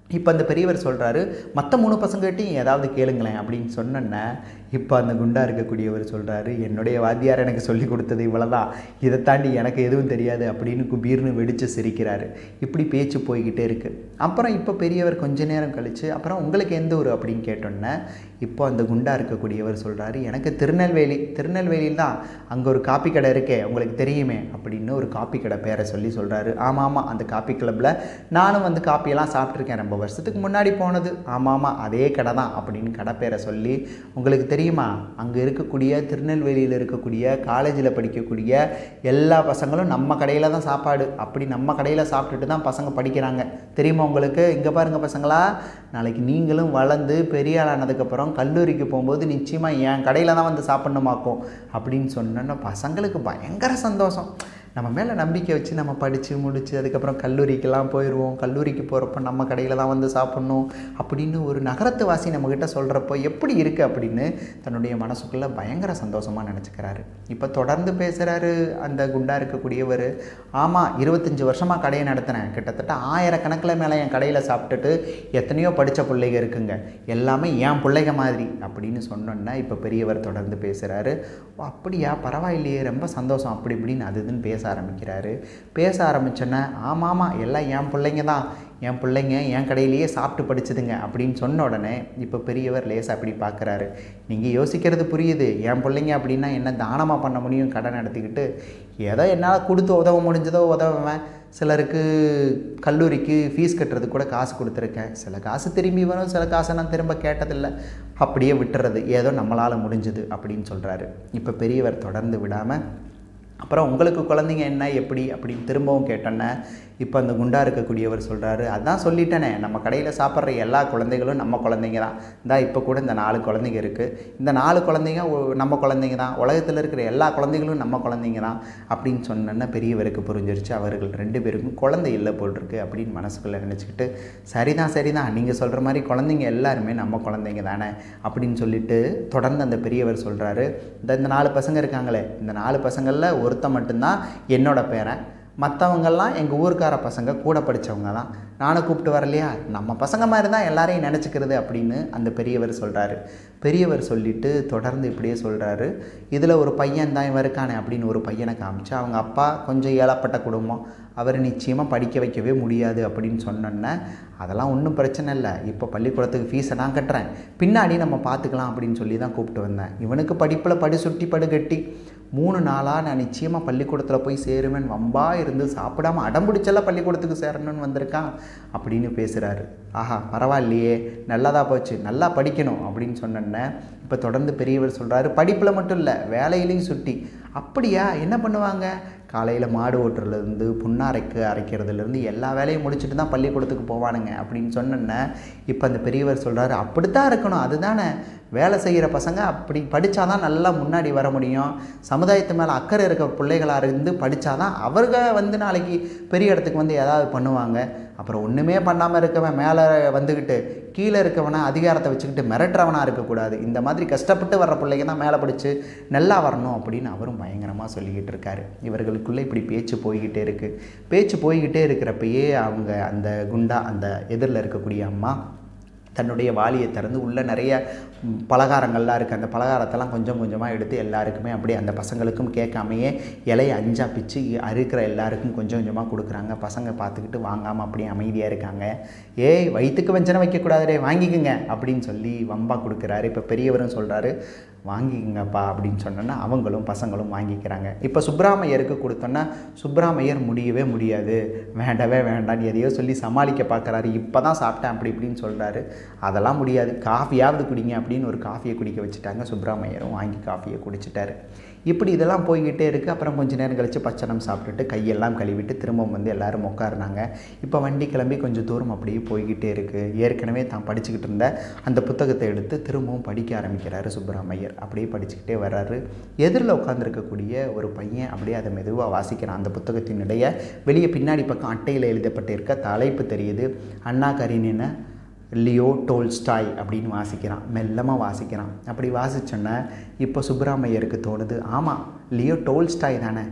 இப்போ அந்த பெரியவர் சொல்கிறாரு மற்ற மூணு பசங்ககிட்டையும் ஏதாவது கேளுங்களேன் அப்படின்னு சொன்னோன்னே இப்போ அந்த குண்டா இருக்கக்கூடியவர் சொல்கிறாரு என்னுடைய வாத்தியார் எனக்கு சொல்லி கொடுத்தது இவ்வளோதான் இதை தாண்டி எனக்கு எதுவும் தெரியாது அப்படின்னு குபீர்னு வெடித்து சிரிக்கிறாரு இப்படி பேச்சு போய்கிட்டே இருக்குது அப்புறம் இப்போ பெரியவர் கொஞ்ச நேரம் கழித்து அப்புறம் உங்களுக்கு எந்த ஊர் அப்படின்னு கேட்டோன்னே இப்போ அந்த குண்டா இருக்கக்கூடியவர் சொல்கிறாரு எனக்கு திருநெல்வேலி திருநெல்வேலியில் தான் அங்கே ஒரு காப்பி கடை இருக்கே உங்களுக்கு தெரியுமே அப்படின்னு ஒரு காப்பி கடை பேரை சொல்லி சொல்கிறாரு ஆமாம் ஆமாம் அந்த காப்பி கிளப்பில் நானும் வந்து காப்பியெல்லாம் சாப்பிட்ருக்கேன் ரொம்ப வருஷத்துக்கு முன்னாடி போனது ஆமாம் ஆமாம் அதே கடை தான் அப்படின்னு கடை பேரை சொல்லி உங்களுக்கு தெரியுமா அங்கே இருக்கக்கூடிய திருநெல்வேலியில் இருக்கக்கூடிய காலேஜில் படிக்கக்கூடிய எல்லா பசங்களும் நம்ம கடையில் தான் சாப்பாடு அப்படி நம்ம கடையில் சாப்பிட்டுட்டு தான் பசங்க படிக்கிறாங்க தெரியுமா உங்களுக்கு இங்கே பாருங்கள் பசங்களா நாளைக்கு நீங்களும் வளர்ந்து பெரிய ஆள் ஆனதுக்கப்புறம் கல்லூரிக்கு போகும்போது நிச்சயமாக என் கடையில் தான் வந்து சாப்பிட்ணுமாக்கும் அப்படின்னு சொன்னோன்னா பசங்களுக்கு பயங்கர சந்தோஷம் நம்ம மேலே நம்பிக்கை வச்சு நம்ம படித்து முடித்து அதுக்கப்புறம் கல்லூரிக்கெல்லாம் போயிடுவோம் கல்லூரிக்கு போகிறப்ப நம்ம கடையில் தான் வந்து சாப்பிட்ணும் அப்படின்னு ஒரு நகரத்து வாசி நம்மக்கிட்ட சொல்கிறப்போ எப்படி இருக்குது அப்படின்னு தன்னுடைய மனசுக்குள்ளே பயங்கர சந்தோஷமாக நினச்சிக்கிறாரு இப்போ தொடர்ந்து பேசுகிறாரு அந்த குண்டா இருக்கக்கூடியவர் ஆமாம் இருபத்தஞ்சி வருஷமாக கடையை நடத்தினேன் கிட்டத்தட்ட ஆயிரக்கணக்கில் மேலே என் கடையில் சாப்பிட்டுட்டு எத்தனையோ படித்த பிள்ளைங்க இருக்குங்க எல்லாமே என் பிள்ளைங்க மாதிரி அப்படின்னு சொன்னோன்னே இப்போ பெரியவர் தொடர்ந்து பேசுகிறாரு "ஓ, அப்படியா பரவாயில்லையே ரொம்ப சந்தோஷம் அப்படி இப்படின்னு அது இதுன்னு பேச ஆரம்பிக்கிறாரு பேச ஆரம்பிச்சோன்னே ஆமாம் ஆமாம் எல்லாம் என் பிள்ளைங்க தான் என் பிள்ளைங்க என் கடையிலேயே சாப்பிட்டு படிச்சுதுங்க அப்படின்னு சொன்ன உடனே இப்போ பெரியவர் லேசாக அப்படி பார்க்குறாரு நீங்கள் யோசிக்கிறது புரியுது என் பிள்ளைங்க அப்படின்னா என்ன தானமாக பண்ண முடியும் கடன் நடத்திக்கிட்டு ஏதோ என்னால் கொடுத்து உதவ முடிஞ்சதோ உதவுவேன் சிலருக்கு கல்லூரிக்கு ஃபீஸ் கட்டுறதுக்கு கூட காசு கொடுத்துருக்கேன் சில காசு திரும்பி வரும் சில காசை நான் திரும்ப கேட்டதில்லை அப்படியே விட்டுறது ஏதோ நம்மளால் முடிஞ்சுது அப்படின்னு சொல்கிறாரு இப்போ பெரியவர் தொடர்ந்து விடாமல் அப்புறம் உங்களுக்கு குழந்தைங்க என்ன எப்படி அப்படின்னு திரும்பவும் கேட்டோன்னே இப்போ அந்த குண்டா இருக்கக்கூடியவர் சொல்கிறாரு அதான் சொல்லிட்டேனே நம்ம கடையில் சாப்பிட்ற எல்லா குழந்தைகளும் நம்ம குழந்தைங்க தான் இந்தா இப்போ கூட இந்த நாலு குழந்தைங்க இருக்குது இந்த நாலு குழந்தைங்க ஒ- நம்ம குழந்தைங்க தான் உலகத்தில் இருக்கிற எல்லா குழந்தைகளும் நம்ம குழந்தைங்க தான் அப்படின்னு சொன்னோன்னே பெரியவருக்கு புரிஞ்சிருச்சு அவர்கள் ரெண்டு பேருக்கும் குழந்தை இல்லை போல் இருக்கு அப்படின்னு மனசுக்குள்ளே நினச்சிக்கிட்டு சரிதான் சரிதான் நீங்கள் சொல்கிற மாதிரி குழந்தைங்க எல்லாருமே நம்ம குழந்தைங்க தானே அப்படின்னு சொல்லிட்டு தொடர்ந்து அந்த பெரியவர் சொல்கிறாரு இந்த இந்த நாலு பசங்க இருக்காங்களே இந்த நாலு பசங்களில் ஒருத்தன் மட்டும்தான் என்னோட பேரன் மற்றவங்கெல்லாம் எங்கள் ஊருக்கார பசங்க கூட படித்தவங்க தான் நானும் கூப்பிட்டு வரலையா நம்ம பசங்க மாதிரி தான் எல்லாரையும் நினச்சிக்கிறது அப்படின்னு அந்த பெரியவர் சொல்கிறாரு பெரியவர் சொல்லிட்டு தொடர்ந்து இப்படியே சொல்கிறாரு இதில் ஒரு பையன் தான் இவன் இருக்கானே அப்படின்னு ஒரு பையனை காமிச்சு அவங்க அப்பா கொஞ்சம் ஏழப்பட்ட குடும்பம் அவர் நிச்சயமாக படிக்க வைக்கவே முடியாது அப்படின்னு சொன்னோன்னே அதெல்லாம் ஒன்றும் பிரச்சனை இல்லை இப்போ பள்ளிக்கூடத்துக்கு ஃபீஸை நான் கட்டுறேன் பின்னாடி நம்ம பார்த்துக்கலாம் அப்படின்னு சொல்லி தான் கூப்பிட்டு வந்தேன் இவனுக்கு படிப்பில் படு சுட்டி படு கட்டி மூணு நாளாக நான் நிச்சயமாக பள்ளிக்கூடத்தில் போய் சேருவேன் வம்பா இருந்து சாப்பிடாம அடம்பிடிச்செல்லாம் பள்ளிக்கூடத்துக்கு சேரணும்னு வந்திருக்கான் அப்படின்னு பேசுகிறாரு ஆஹா பரவாயில்லையே நல்லதா போச்சு நல்லா படிக்கணும் அப்படின்னு சொன்னோன்னே இப்போ தொடர்ந்து பெரியவர் சொல்கிறாரு படிப்பில் மட்டும் இல்லை வேலையிலையும் சுட்டி அப்படியா என்ன பண்ணுவாங்க காலையில் மாடு ஓட்டுறதுலேருந்து புண்ணாரைக்கு அரைக்கிறதுலேருந்து எல்லா வேலையும் முடிச்சுட்டு தான் பள்ளிக்கூடத்துக்கு போவானுங்க அப்படின்னு சொன்னோன்னே இப்போ அந்த பெரியவர் சொல்கிறாரு அப்படித்தான் இருக்கணும் அதுதானே வேலை செய்கிற பசங்க அப்படி படித்தாதான் நல்லா முன்னாடி வர முடியும் சமுதாயத்து மேலே அக்கறை இருக்க பிள்ளைகளாக இருந்து படித்தாதான் அவர்க வந்து நாளைக்கு பெரிய இடத்துக்கு வந்து ஏதாவது பண்ணுவாங்க அப்புறம் ஒன்றுமே பண்ணாமல் இருக்கவன் மேலே வந்துக்கிட்டு கீழே இருக்கவனை அதிகாரத்தை வச்சுக்கிட்டு மிரட்டுறவனாக இருக்கக்கூடாது இந்த மாதிரி கஷ்டப்பட்டு வர்ற பிள்ளைங்க தான் மேலே படித்து நல்லா வரணும் அப்படின்னு அவரும் பயங்கரமாக சொல்லிக்கிட்டு இருக்காரு இவர்களுக்குள்ளே இப்படி பேச்சு போய்கிட்டே இருக்குது பேச்சு போய்கிட்டே இருக்கிறப்பயே அவங்க அந்த குண்டா அந்த எதிரில் இருக்கக்கூடிய அம்மா தன்னுடைய வாளியை திறந்து உள்ளே நிறைய ம், பலகாரங்கள்லாம் இருக்குது அந்த பலகாரத்தெல்லாம் கொஞ்சம் கொஞ்சமாக எடுத்து எல்லாருக்குமே அப்படியே அந்த பசங்களுக்கும் கேட்காமையே இலையை அஞ்சா பிச்சு அறுக்கிற எல்லாருக்கும் கொஞ்சம் கொஞ்சமாக கொடுக்குறாங்க பசங்க பார்த்துக்கிட்டு வாங்காமல் அப்படியே அமைதியாக இருக்காங்க ஏய் வயிற்றுக்கு வஞ்சனை வைக்கக்கூடாதுடே வாங்கிக்கோங்க அப்படின்னு சொல்லி வம்பா கொடுக்குறாரு இப்போ பெரியவரும் சொல்கிறாரு வாங்கிக்கங்கப்பா அப்படின்னு சொன்னோன்னா அவங்களும் பசங்களும் வாங்கிக்கிறாங்க இப்போ சுப்பிராமையருக்கு கொடுத்தோன்னா சுப்பிராமையர் முடியவே முடியாது வேண்டவே வேண்டான்னு எதையோ சொல்லி சமாளிக்க பார்க்குறாரு இப்போ தான் சாப்பிட்டேன் அப்படி இப்படின்னு சொல்கிறாரு அதெல்லாம் முடியாது காஃபியாவது குடிங்க அப்படின்னு ஒரு காஃபியை குடிக்க வச்சுட்டாங்க சுப்பிராமையரும் வாங்கி காஃபியை குடிச்சிட்டாரு இப்படி இதெல்லாம் போய்கிட்டே இருக்குது அப்புறம் கொஞ்ச நேரம் கழித்து பச்சனம் சாப்பிட்டுட்டு கையெல்லாம் கழுவிட்டு திரும்பவும் வந்து எல்லாரும் உட்காருனாங்க இப்போ வண்டி கிளம்பி கொஞ்சம் தூரம் அப்படியே போய்கிட்டே இருக்குது ஏற்கனவே தான் படிச்சுக்கிட்டு இருந்த அந்த புத்தகத்தை எடுத்து திரும்பவும் படிக்க ஆரம்பிக்கிறாரு சுப்பிரமணியர் அப்படியே படிச்சுக்கிட்டே வர்றாரு எதிரில் உட்காந்துருக்கக்கூடிய ஒரு பையன் அப்படியே அதை மெதுவாக வாசிக்கிறான் அந்த புத்தகத்தினுடைய வெளியே பின்னாடி பக்கம் அட்டையில் எழுதப்பட்டிருக்க தலைப்பு தெரியுது அண்ணா கரீனின லியோ டோல்ஸ்டாய் அப்படின்னு வாசிக்கிறான் மெல்லமாக வாசிக்கிறான் அப்படி வாசிச்சோன்னே இப்போ சுப்பிராமையருக்கு தோணுது ஆமாம் லியோ டோல்ஸ்டாய் தானே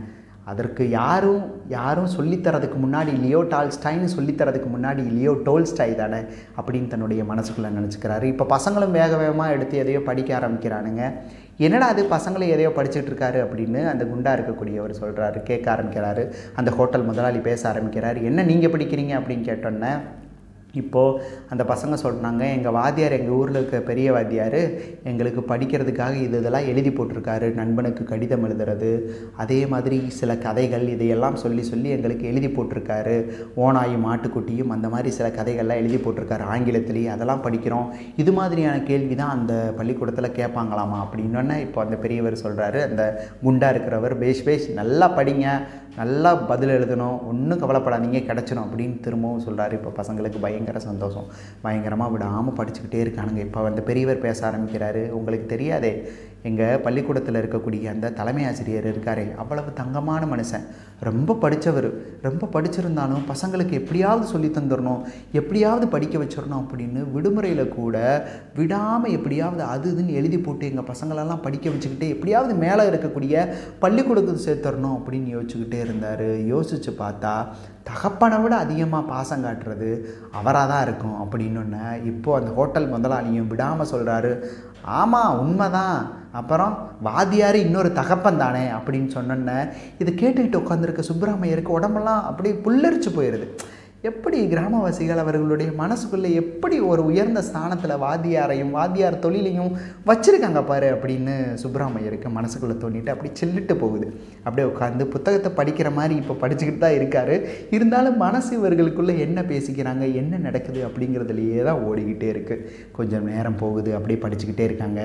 அதற்கு யாரும் யாரும் சொல்லித்தரதுக்கு முன்னாடி லியோ டால்ஸ்டாய்னு சொல்லித்தரதுக்கு முன்னாடி லியோ டோல்ஸ்டாய் தானே அப்படின்னு தன்னுடைய மனசுக்குள்ளே நினச்சிக்கிறாரு இப்போ பசங்களும் வேக வேகமாக எடுத்து எதையோ படிக்க ஆரம்பிக்கிறானுங்க என்னடா அது பசங்களை எதையோ படிச்சுட்டு இருக்காரு அப்படின்னு அந்த குண்டா இருக்கக்கூடியவர் சொல்கிறாரு கேட்க ஆரம்பிக்கிறாரு அந்த ஹோட்டல் முதலாளி பேச ஆரம்பிக்கிறாரு என்ன நீங்கள் படிக்கிறீங்க அப்படின்னு கேட்டோன்னே இப்போது அந்த பசங்க சொல்கிறாங்க எங்கள் வாத்தியார் எங்கள் ஊரில் இருக்க பெரிய வாத்தியார் எங்களுக்கு படிக்கிறதுக்காக இது இதெல்லாம் எழுதி போட்டிருக்காரு நண்பனுக்கு கடிதம் எழுதுறது அதே மாதிரி சில கதைகள் இதையெல்லாம் சொல்லி சொல்லி எங்களுக்கு எழுதி போட்டிருக்காரு ஓனாயும் மாட்டுக்குட்டியும் அந்த மாதிரி சில கதைகள்லாம் எழுதி போட்டிருக்காரு ஆங்கிலத்திலேயே அதெல்லாம் படிக்கிறோம் இது மாதிரியான கேள்வி தான் அந்த பள்ளிக்கூடத்தில் கேட்பாங்களாமா அப்படின்னோடனே இப்போ அந்த பெரியவர் சொல்கிறாரு அந்த குண்டா இருக்கிறவர் பேஷ் பேஷ் நல்லா படிங்க நல்லா பதில் எழுதணும் ஒன்றும் கவலைப்படாதீங்க கிடச்சிடும் அப்படின்னு திரும்பவும் சொல்கிறாரு இப்போ பசங்களுக்கு பயங்கர சந்தோஷம் பயங்கரமாக விடாமல் படிச்சுக்கிட்டே இருக்கானுங்க இப்போ அந்த பெரியவர் பேச ஆரம்பிக்கிறாரு உங்களுக்கு தெரியாதே எங்கள் பள்ளிக்கூடத்தில் இருக்கக்கூடிய அந்த தலைமை ஆசிரியர் இருக்காரே அவ்வளவு தங்கமான மனுஷன் ரொம்ப படித்தவர் ரொம்ப படிச்சிருந்தாலும் பசங்களுக்கு எப்படியாவது சொல்லி தந்துடணும் எப்படியாவது படிக்க வச்சிடணும் அப்படின்னு விடுமுறையில் கூட விடாமல் எப்படியாவது அது இதுன்னு எழுதி போட்டு எங்கள் பசங்களெல்லாம் படிக்க வச்சுக்கிட்டு எப்படியாவது மேலே இருக்கக்கூடிய பள்ளிக்கூடத்துக்கு சேர்த்துடணும் அப்படின்னு யோசிச்சுக்கிட்டே இருந்தார் யோசித்து பார்த்தா தகப்பனை விட அதிகமாக பாசம் காட்டுறது அவராக தான் இருக்கும் அப்படின்னு இப்போது அந்த ஹோட்டல் முதலாளியும் விடாமல் சொல்கிறாரு ஆமாம் உண்மைதான் அப்புறம் வாத்தியார் இன்னொரு தகப்பன் தானே அப்படின்னு சொன்னோன்னே இதை கேட்டுக்கிட்டு உட்காந்துருக்க சுப்பிரமணியருக்கு உடம்பெல்லாம் அப்படியே புல்லரிச்சு போயிடுது எப்படி கிராமவாசிகள் அவர்களுடைய மனசுக்குள்ளே எப்படி ஒரு உயர்ந்த ஸ்தானத்தில் வாத்தியாரையும் வாத்தியார் தொழிலையும் வச்சுருக்காங்க பாரு அப்படின்னு சுப்பிரமணியருக்கு மனசுக்குள்ளே தோண்டிட்டு அப்படி சில்லிட்டு போகுது அப்படியே உட்காந்து புத்தகத்தை படிக்கிற மாதிரி இப்போ படிச்சுக்கிட்டு தான் இருக்காரு இருந்தாலும் மனசு இவர்களுக்குள்ளே என்ன பேசிக்கிறாங்க என்ன நடக்குது அப்படிங்கிறதுலையே தான் ஓடிக்கிட்டே இருக்குது கொஞ்சம் நேரம் போகுது அப்படியே படிச்சுக்கிட்டே இருக்காங்க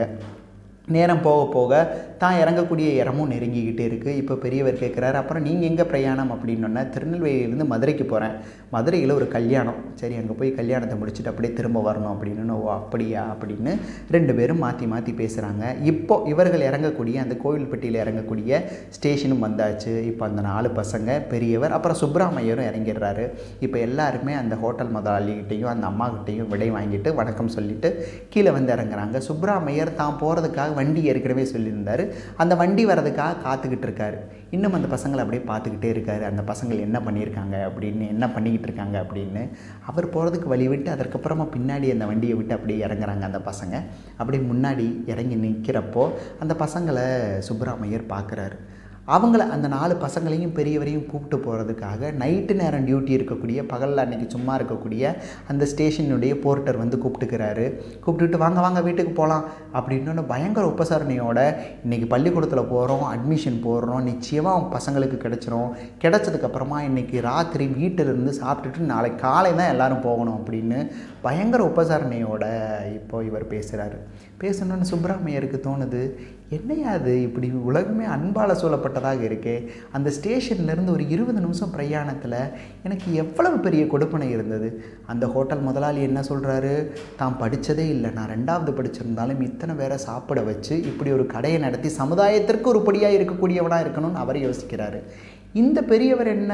நேரம் போக போக தான் இறங்கக்கூடிய இடமும் நெருங்கிக்கிட்டே இருக்குது இப்போ பெரியவர் கேட்குறாரு அப்புறம் நீங்கள் எங்கே பிரயாணம் அப்படின்னோடனே திருநெல்வேலியிலேருந்து மதுரைக்கு போகிறேன் மதுரையில் ஒரு கல்யாணம் சரி அங்கே போய் கல்யாணத்தை முடிச்சுட்டு அப்படியே திரும்ப வரணும் அப்படின்னு ஓ அப்படியா அப்படின்னு ரெண்டு பேரும் மாற்றி மாற்றி பேசுகிறாங்க இப்போ இவர்கள் இறங்கக்கூடிய அந்த கோவில்பட்டியில் இறங்கக்கூடிய ஸ்டேஷனும் வந்தாச்சு இப்போ அந்த நாலு பசங்க பெரியவர் அப்புறம் சுப்பிராமையரும் இறங்கிடுறாரு இப்போ எல்லாருமே அந்த ஹோட்டல் முதலாளிகிட்டையும் அந்த அம்மாக்கிட்டையும் விடை வாங்கிட்டு வணக்கம் சொல்லிட்டு கீழே வந்து இறங்குறாங்க சுப்பிராமையர் தான் போகிறதுக்காக வண்டி ஏற்கனவே சொல்லியிருந்தார் அந்த வண்டி வர்றதுக்காக காத்துக்கிட்டு இருக்காரு இன்னும் அந்த பசங்களை அப்படியே பார்த்துக்கிட்டே இருக்காரு அந்த பசங்கள் என்ன பண்ணியிருக்காங்க அப்படின்னு என்ன பண்ணிக்கிட்டு இருக்காங்க அப்படின்னு அவர் போகிறதுக்கு வழி விட்டு அதற்கப்புறமா பின்னாடி அந்த வண்டியை விட்டு அப்படியே இறங்குறாங்க அந்த பசங்க அப்படியே முன்னாடி இறங்கி நிற்கிறப்போ அந்த பசங்களை சுப்பிராமையர் பார்க்குறாரு அவங்கள அந்த நாலு பசங்களையும் பெரியவரையும் கூப்பிட்டு போகிறதுக்காக நைட்டு நேரம் டியூட்டி இருக்கக்கூடிய பகலில் அன்றைக்கி சும்மா இருக்கக்கூடிய அந்த ஸ்டேஷனுடைய போர்ட்டர் வந்து கூப்பிட்டுக்கிறாரு கூப்பிட்டுட்டு வாங்க வாங்க வீட்டுக்கு போகலாம் அப்படின்னு பயங்கர உபசரணையோட இன்றைக்கி பள்ளிக்கூடத்தில் போகிறோம் அட்மிஷன் போடுறோம் நிச்சயமாக பசங்களுக்கு கிடச்சிரும் கிடச்சதுக்கப்புறமா இன்றைக்கி ராத்திரி வீட்டிலிருந்து சாப்பிட்டுட்டு நாளைக்கு காலை தான் எல்லோரும் போகணும் அப்படின்னு பயங்கர உபசரணையோட இப்போ இவர் பேசுகிறாரு பேசணுன்னு சுப்பிரமணியருக்கு தோணுது என்னையா அது இப்படி உலகமே அன்பால் சூழப்பட்டதாக இருக்கே அந்த ஸ்டேஷன்லேருந்து ஒரு இருபது நிமிஷம் பிரயாணத்தில் எனக்கு எவ்வளவு பெரிய கொடுப்பனை இருந்தது அந்த ஹோட்டல் முதலாளி என்ன சொல்கிறாரு தான் படித்ததே இல்லை நான் ரெண்டாவது படிச்சிருந்தாலும் இத்தனை பேரை சாப்பிட வச்சு இப்படி ஒரு கடையை நடத்தி சமுதாயத்திற்கு ஒரு படியாக இருக்கக்கூடியவனாக இருக்கணும்னு அவர் யோசிக்கிறாரு இந்த பெரியவர் என்ன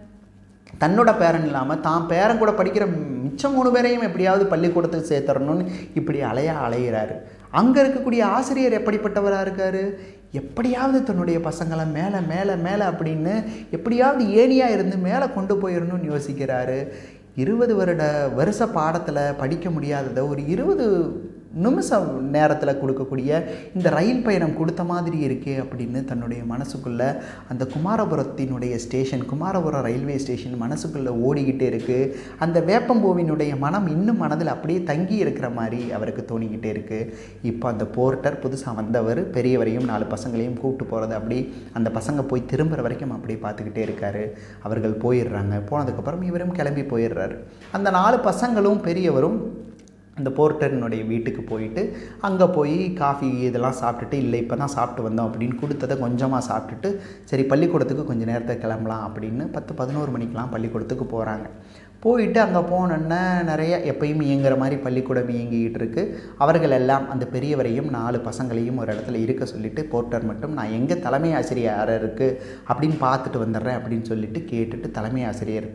தன்னோட பேரன் இல்லாமல் தான் பேரன் கூட படிக்கிற மிச்சம் மூணு பேரையும் எப்படியாவது பள்ளிக்கூடத்துக்கு சேர்த்துறணும்னு இப்படி அலையா அலைகிறாரு அங்கே இருக்கக்கூடிய ஆசிரியர் எப்படிப்பட்டவராக இருக்கார் எப்படியாவது தன்னுடைய பசங்களை மேலே மேலே மேலே அப்படின்னு எப்படியாவது ஏனியாக இருந்து மேலே கொண்டு போயிடணும்னு யோசிக்கிறாரு இருபது வருட வருஷ பாடத்தில் படிக்க முடியாததை ஒரு இருபது நிமிஷம் நேரத்தில் கொடுக்கக்கூடிய இந்த ரயில் பயணம் கொடுத்த மாதிரி இருக்கே அப்படின்னு தன்னுடைய மனசுக்குள்ளே அந்த குமாரபுரத்தினுடைய ஸ்டேஷன் குமாரபுரம் ரயில்வே ஸ்டேஷன் மனசுக்குள்ளே ஓடிக்கிட்டே இருக்குது அந்த வேப்பம்பூவினுடைய மனம் இன்னும் மனதில் அப்படியே தங்கி இருக்கிற மாதிரி அவருக்கு தோணிக்கிட்டே இருக்குது இப்போ அந்த போர்ட்டர் புதுசாக வந்தவர் பெரியவரையும் நாலு பசங்களையும் கூப்பிட்டு போகிறது அப்படி அந்த பசங்க போய் திரும்புகிற வரைக்கும் அப்படியே பார்த்துக்கிட்டே இருக்காரு அவர்கள் போயிடுறாங்க போனதுக்கப்புறம் இவரும் கிளம்பி போயிடுறாரு அந்த நாலு பசங்களும் பெரியவரும் அந்த போர்ட்டர்னுடைய வீட்டுக்கு போயிட்டு அங்கே போய் காஃபி இதெல்லாம் சாப்பிட்டுட்டு இல்லை இப்போ தான் சாப்பிட்டு வந்தோம் அப்படின்னு கொடுத்ததை கொஞ்சமாக சாப்பிட்டுட்டு சரி பள்ளிக்கூடத்துக்கு கொஞ்சம் நேரத்தை கிளம்பலாம் அப்படின்னு பத்து பதினோரு மணிக்கெலாம் பள்ளிக்கூடத்துக்கு போகிறாங்க போயிட்டு அங்கே போனோன்னே நிறைய எப்பயும் இயங்குற மாதிரி பள்ளிக்கூடம் இயங்கிக்கிட்டு இருக்கு அவர்கள் எல்லாம் அந்த பெரியவரையும் நாலு பசங்களையும் ஒரு இடத்துல இருக்க சொல்லிட்டு போர்ட்டர் மட்டும் நான் எங்கே தலைமை ஆசிரியர் இருக்குது அப்படின்னு பார்த்துட்டு வந்துடுறேன் அப்படின்னு சொல்லிட்டு கேட்டுட்டு தலைமை ஆசிரியர்கிட்ட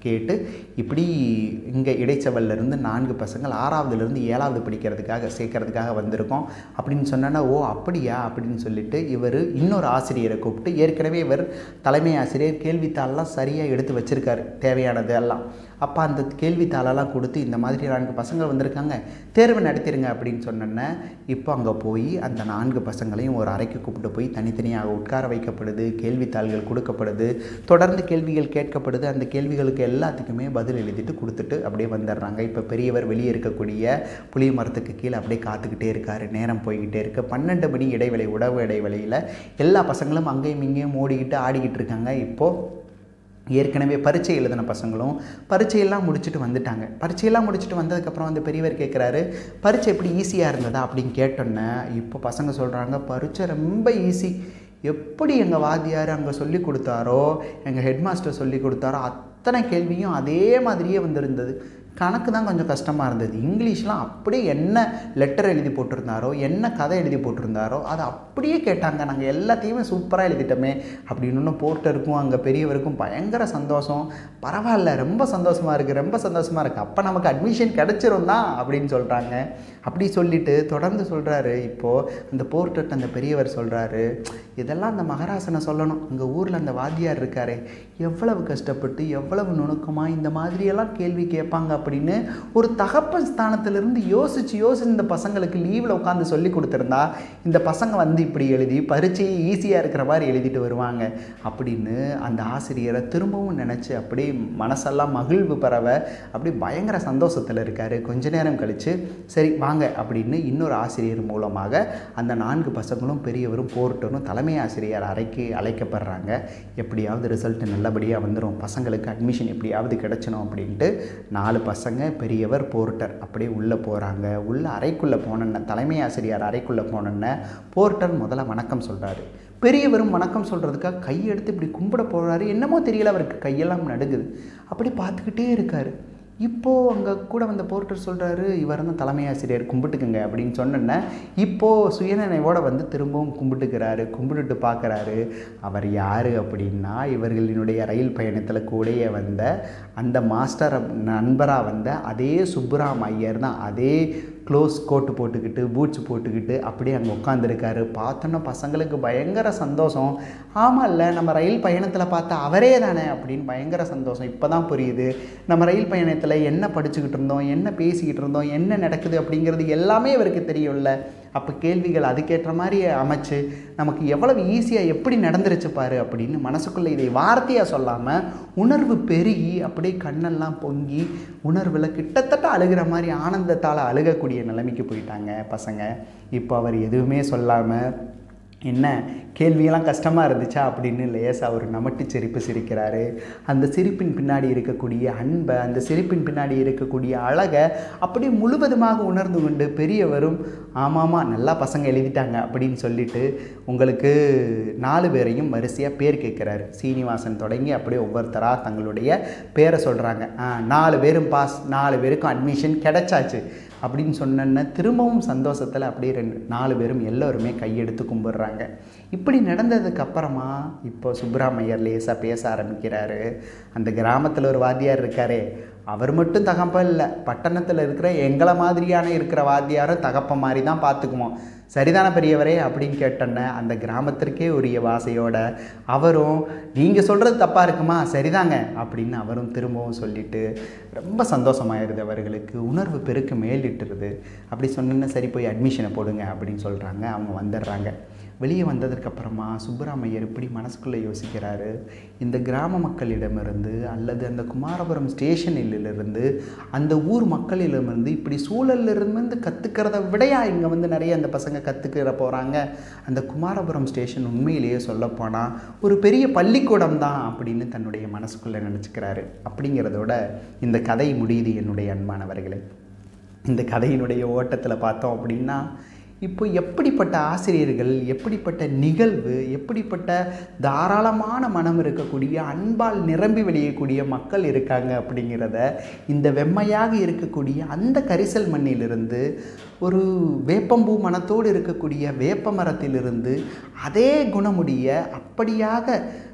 கேட்டு இப்படி இங்கே இடைச்சவல்ல இருந்து நான்கு பசங்கள் ஆறாவதுலேருந்து ஏழாவது படிக்கிறதுக்காக சேர்க்கறதுக்காக வந்திருக்கோம் அப்படின்னு சொன்னோன்னா ஓ அப்படியா அப்படின்னு சொல்லிட்டு இவர் இன்னொரு ஆசிரியரை கூப்பிட்டு ஏற்கனவே இவர் தலைமை ஆசிரியர் கேள்வித்தாளெல்லாம் சரியாக எடுத்து வச்சிருக்காரு தேவையானது எல்லாம் அப்போ அந்த கேள்வித்தாளெல்லாம் கொடுத்து இந்த மாதிரி நான்கு பசங்கள் வந்திருக்காங்க தேர்வு நடத்திடுங்க அப்படின்னு சொன்னோன்னே இப்போ அங்கே போய் அந்த நான்கு பசங்களையும் ஒரு அறைக்கு கூப்பிட்டு போய் தனித்தனியாக உட்கார வைக்கப்படுது கேள்வித்தாள்கள் கொடுக்கப்படுது தொடர்ந்து கேள்விகள் கேட்கப்படுது அந்த கேள்விகளுக்கு எல்லாத்துக்குமே பதில் எழுதிட்டு கொடுத்துட்டு அப்படியே வந்துடுறாங்க இப்போ பெரியவர் வெளியே இருக்கக்கூடிய புளிய மரத்துக்கு கீழே அப்படியே காத்துக்கிட்டே இருக்கார் நேரம் போய்கிட்டே இருக்கு பன்னெண்டு மணி இடைவேளை உணவு இடைவேளையில் எல்லா பசங்களும் அங்கேயும் இங்கேயும் ஓடிக்கிட்டு ஆடிக்கிட்டு இருக்காங்க இப்போது ஏற்கனவே பரீட்சை எழுதின பசங்களும் பரீட்சையெல்லாம் முடிச்சுட்டு வந்துட்டாங்க பரீட்சையெல்லாம் முடிச்சுட்டு வந்ததுக்கப்புறம் அந்த பெரியவர் கேட்குறாரு பரீட்சை எப்படி ஈஸியாக இருந்ததா அப்படின்னு கேட்டோன்னே இப்போ பசங்க சொல்கிறாங்க பரீட்சை ரொம்ப ஈஸி எப்படி எங்கள் வாத்தியார் அங்கே சொல்லி கொடுத்தாரோ எங்கள் ஹெட்மாஸ்டர் சொல்லி கொடுத்தாரோ அத்தனை கேள்வியும் அதே மாதிரியே வந்திருந்தது கணக்கு தான் கொஞ்சம் கஷ்டமாக இருந்தது இங்கிலீஷ்லாம் அப்படியே என்ன லெட்டர் எழுதி போட்டிருந்தாரோ என்ன கதை எழுதி போட்டிருந்தாரோ அதை அப்படியே கேட்டாங்க நாங்கள் எல்லாத்தையுமே சூப்பராக எழுதிட்டோமே அப்படின்னு போர்ட்டருக்கும் அங்கே பெரியவருக்கும் பயங்கர சந்தோஷம் பரவாயில்ல ரொம்ப சந்தோஷமாக இருக்குது ரொம்ப சந்தோஷமாக இருக்குது அப்போ நமக்கு அட்மிஷன் கிடச்சிரும் தான் அப்படின்னு சொல்கிறாங்க அப்படி சொல்லிட்டு தொடர்ந்து சொல்கிறாரு இப்போது அந்த போர்ட்டர்ட்ட அந்த பெரியவர் சொல்கிறாரு இதெல்லாம் அந்த மகராசனை சொல்லணும் அங்கே ஊரில் அந்த வாத்தியார் இருக்காரே எவ்வளவு கஷ்டப்பட்டு எவ்வளவு நுணுக்கமாக இந்த மாதிரியெல்லாம் கேள்வி கேட்பாங்க அப்படின்னு ஒரு தகப்பன் ஸ்தானத்திலிருந்து யோசித்து யோசிச்சு இந்த பசங்களுக்கு லீவில் உட்காந்து சொல்லி கொடுத்துருந்தா இந்த பசங்க வந்து இப்படி எழுதி பரீட்சையை ஈஸியாக இருக்கிற மாதிரி எழுதிட்டு வருவாங்க அப்படின்னு அந்த ஆசிரியரை திரும்பவும் நினச்சி அப்படியே மனசெல்லாம் மகிழ்வு பரவ அப்படி பயங்கர சந்தோஷத்தில் இருக்கார் கொஞ்ச நேரம் கழித்து சரி வாங்க அப்படின்னு இன்னொரு ஆசிரியர் மூலமாக அந்த நான்கு பசங்களும் பெரியவரும் போர்ட்டரும் தலைமை ஆசிரியர் அறைக்கு அழைக்கப்படுறாங்க எப்படியாவது ரிசல்ட் நல்லபடியாக வந்துடும் பசங்களுக்கு அட்மிஷன் எப்படியாவது கிடைச்சணும் அப்படின்ட்டு நாலு பசங்க பெரியவர் போர்ட்டர் அப்படியே உள்ளே போகிறாங்க உள்ள அறைக்குள்ளே போனோன்ன தலைமை ஆசிரியர் அறைக்குள்ளே போனோன்ன போர்ட்டர் முதல்ல வணக்கம் சொல்கிறாரு பெரியவரும் வணக்கம் சொல்கிறதுக்காக கையெடுத்து இப்படி கும்பிட போகிறாரு என்னமோ தெரியல அவருக்கு கையெல்லாம் நடுங்குது அப்படி பார்த்துக்கிட்டே இருக்காரு இப்போது அங்கே கூட வந்த போர்ட்டர் சொல்கிறாரு இவர் தான் தலைமை ஆசிரியர் கும்பிட்டுக்குங்க அப்படின்னு சொன்னோன்னே இப்போது சுயநினைவோட வந்து திரும்பவும் கும்பிட்டுக்கிறாரு கும்பிட்டுட்டு பார்க்குறாரு அவர் யார் அப்படின்னா இவர்களினுடைய ரயில் பயணத்தில் கூடயே வந்த அந்த மாஸ்டர் நண்பராக வந்த அதே சுப்புராம் ஐயர் தான் அதே க்ளோஸ் கோட்டு போட்டுக்கிட்டு பூட்ஸ் போட்டுக்கிட்டு அப்படியே அங்கே உட்காந்துருக்காரு பார்த்தோன்னா பசங்களுக்கு பயங்கர சந்தோஷம் ஆமாம்ல நம்ம ரயில் பயணத்தில் பார்த்த அவரே தானே அப்படின்னு பயங்கர சந்தோஷம் இப்போ தான் புரியுது நம்ம ரயில் பயணத்தில் என்ன படிச்சுக்கிட்டு இருந்தோம் என்ன பேசிக்கிட்டு இருந்தோம் என்ன நடக்குது அப்படிங்கிறது எல்லாமே இவருக்கு தெரியும்ல அப்போ கேள்விகள் அதுக்கேற்ற மாதிரி அமைச்சு நமக்கு எவ்வளவு ஈஸியாக எப்படி நடந்துருச்சு பாரு அப்படின்னு மனசுக்குள்ளே இதை வார்த்தையாக சொல்லாமல் உணர்வு பெருகி அப்படியே கண்ணெல்லாம் பொங்கி உணர்வில் கிட்டத்தட்ட அழுகிற மாதிரி ஆனந்தத்தால் அழுகக்கூடிய நிலைமைக்கு போயிட்டாங்க பசங்க இப்போ அவர் எதுவுமே சொல்லாமல் என்ன கேள்வியெல்லாம் கஷ்டமாக இருந்துச்சா அப்படின்னு லேசாக ஒரு நமட்டு சிரிப்பு சிரிக்கிறாரு அந்த சிரிப்பின் பின்னாடி இருக்கக்கூடிய அன்பை அந்த சிரிப்பின் பின்னாடி இருக்கக்கூடிய அழகை அப்படியே முழுவதுமாக உணர்ந்து கொண்டு பெரியவரும் ஆமாமா நல்லா பசங்க எழுதிட்டாங்க அப்படின்னு சொல்லிட்டு உங்களுக்கு நாலு பேரையும் வரிசையாக பேர் கேட்குறாரு சீனிவாசன் தொடங்கி அப்படியே ஒவ்வொருத்தராக தங்களுடைய பேரை சொல்கிறாங்க நாலு பேரும் பாஸ் நாலு பேருக்கும் அட்மிஷன் கிடைச்சாச்சு அப்படின்னு சொன்னோன்னே திரும்பவும் சந்தோஷத்தில் அப்படியே ரெண்டு நாலு பேரும் எல்லோருமே கையெடுத்து கும்பிடுறாங்க இப்படி நடந்ததுக்கு அப்புறமா இப்போ சுப்பிராமையர் லேசாக பேச ஆரம்பிக்கிறாரு அந்த கிராமத்தில் ஒரு வாத்தியார் இருக்காரே அவர் மட்டும் தகப்ப இல்லை பட்டணத்தில் இருக்கிற எங்களை மாதிரியான இருக்கிற வாத்தியாரும் தகப்ப மாதிரி தான் பார்த்துக்குவோம் சரிதான பெரியவரே அப்படின்னு கேட்டோன்னே அந்த கிராமத்திற்கே உரிய வாசையோட அவரும் நீங்கள் சொல்கிறது தப்பாக இருக்குமா சரிதாங்க அப்படின்னு அவரும் திரும்பவும் சொல்லிட்டு ரொம்ப சந்தோஷமாயிருது அவர்களுக்கு உணர்வு பெருக்கு மேலிட்டுருது அப்படி சொன்னோன்னே சரி போய் அட்மிஷனை போடுங்க அப்படின்னு சொல்கிறாங்க அவங்க வந்துடுறாங்க வெளியே வந்ததுக்கப்புறமா சுப்பராமையர் இப்படி மனசுக்குள்ளே யோசிக்கிறாரு இந்த கிராம மக்களிடமிருந்து அல்லது அந்த குமாரபுரம் ஸ்டேஷனிலிருந்து அந்த ஊர் மக்களிடமிருந்து இப்படி சூழலிலிருந்து கற்றுக்கிறத விடையா இங்கே வந்து நிறைய அந்த பசங்க கற்றுக்கிற போகிறாங்க அந்த குமாரபுரம் ஸ்டேஷன் உண்மையிலேயே சொல்லப்போனால் ஒரு பெரிய பள்ளிக்கூடம் தான் அப்படின்னு தன்னுடைய மனசுக்குள்ளே நினச்சிக்கிறாரு அப்படிங்கிறதோட இந்த கதை முடியுது என்னுடைய அன்பானவர்களே இந்த கதையினுடைய ஓட்டத்தில் பார்த்தோம் அப்படின்னா இப்போ எப்படிப்பட்ட ஆசிரியர்கள் எப்படிப்பட்ட நிகழ்வு எப்படிப்பட்ட தாராளமான மனம் இருக்கக்கூடிய அன்பால் நிரம்பி வெளியக்கூடிய மக்கள் இருக்காங்க அப்படிங்கிறத இந்த வெம்மையாக இருக்கக்கூடிய அந்த கரிசல் மண்ணிலிருந்து ஒரு வேப்பம்பூ மனத்தோடு இருக்கக்கூடிய வேப்ப மரத்திலிருந்து அதே குணமுடைய அப்படியாக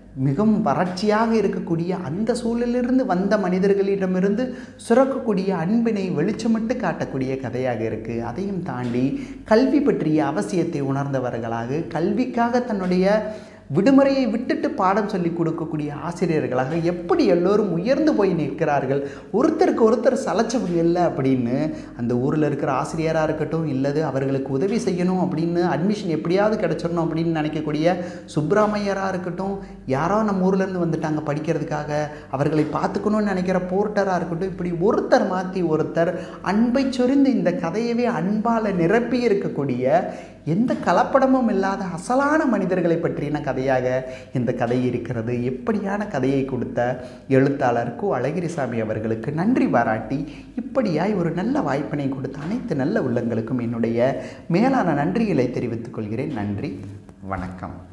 மிகவும் வறட்சியாக இருக்கக்கூடிய அந்த சூழலிலிருந்து வந்த மனிதர்களிடமிருந்து சுரக்கக்கூடிய அன்பினை வெளிச்சமிட்டு காட்டக்கூடிய கதையாக இருக்குது அதையும் தாண்டி கல்வி பற்றிய அவசியத்தை உணர்ந்தவர்களாக கல்விக்காக தன்னுடைய விடுமுறையை விட்டுட்டு பாடம் சொல்லி கொடுக்கக்கூடிய ஆசிரியர்களாக எப்படி எல்லோரும் உயர்ந்து போய் நிற்கிறார்கள் ஒருத்தருக்கு ஒருத்தர் சலைச்சவங்க இல்லை அப்படின்னு அந்த ஊரில் இருக்கிற ஆசிரியராக இருக்கட்டும் இல்லது அவர்களுக்கு உதவி செய்யணும் அப்படின்னு அட்மிஷன் எப்படியாவது கிடச்சிடணும் அப்படின்னு நினைக்கக்கூடிய சுப்ராமையராக இருக்கட்டும் யாரோ நம்ம ஊர்லேருந்து வந்துட்டாங்க படிக்கிறதுக்காக அவர்களை பார்த்துக்கணும்னு நினைக்கிற போர்ட்டராக இருக்கட்டும் இப்படி ஒருத்தர் மாற்றி ஒருத்தர் அன்பை சொரிந்து இந்த கதையவே அன்பால் நிரப்பி இருக்கக்கூடிய எந்த கலப்படமும் இல்லாத அசலான மனிதர்களை பற்றின கதையாக இந்த கதை இருக்கிறது எப்படியான கதையை கொடுத்த எழுத்தாளர் கு அழகிரிசாமி அவர்களுக்கு நன்றி பாராட்டி இப்படியாய் ஒரு நல்ல வாய்ப்பினை கொடுத்த அனைத்து நல்ல உள்ளங்களுக்கும் என்னுடைய மேலான நன்றிகளை தெரிவித்துக் கொள்கிறேன் நன்றி வணக்கம்